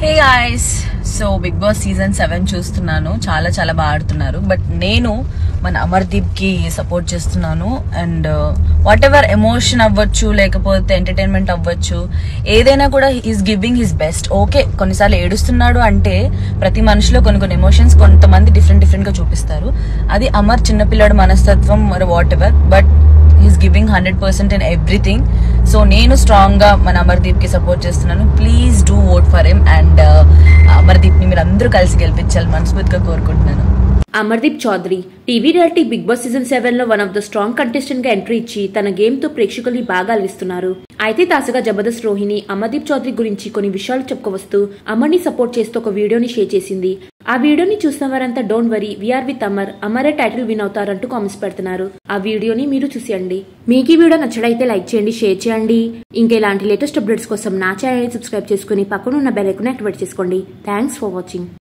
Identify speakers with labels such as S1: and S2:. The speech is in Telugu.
S1: హే guys so Bigg Boss season seven చూస్తున్నాను చాలా చాలా బాగా ఆడుతున్నారు బట్ నేను మన అమర్దీప్ కి సపోర్ట్ చేస్తున్నాను అండ్ వాట్ ఎవర్ ఎమోషన్ అవ్వచ్చు లేకపోతే ఎంటర్టైన్మెంట్ అవ్వచ్చు ఏదైనా కూడా is giving his best okay కొన్నిసార్లు ఏడుస్తున్నాడు అంటే ప్రతి మనిషిలో కొన్ని కొన్ని ఎమోషన్స్ కొంతమంది డిఫరెంట్ డిఫరెంట్ గా చూపిస్తారు అది అమర్ చిన్నపిల్లడు మనస్తత్వం మరి whatever but is giving hundred percent in everything so నేను స్ట్రాంగ్ గా మన అమర్దీప్ కి సపోర్ట్ చేస్తున్నాను please do vote for him and Amardeep ని మీరు అందరూ కలిసి గెలిపించాలి మనస్ఫూర్తిగా కోరుకుంటున్నాను
S2: Amardeep Chowdary TV reality Bigg Boss season seven లో one of the strong contestant గా ఎంట్రీ ఇచ్చి తన గేమ్ తో ప్రేక్షకుల్ని బాగా అలరిస్తున్నారు అయితే తాజాగా జబర్దస్త్ రోహిణి అమర్దీప్ చౌదరి గురించి కొన్ని విషయాలు చెప్పుకోవస్తూ అమర్ని సపోర్ట్ చేస్తూ ఒక వీడియోని షేర్ చేసింది ఆ వీడియోని చూసిన వారంతా don't worry we are with Amar అమరే టైటిల్ విన్ అవుతారంటూ కామెంట్స్ పెడుతున్నారు ఆ వీడియోని మీరు చూసేయండి మీకు ఈ వీడియో నచ్చడైతే లైక్ చేయండి షేర్ చేయండి ఇంకా ఇలాంటి లేటెస్ట్ అప్డేట్స్ కోసం నా ఛానల్ సబ్స్క్రైబ్ చేసుకుని పక్కన ఉన్న బెల్ ఐకాన్ యాక్టివేట్ చేసుకోండి థ్యాంక్స్ ఫర్ వాచింగ్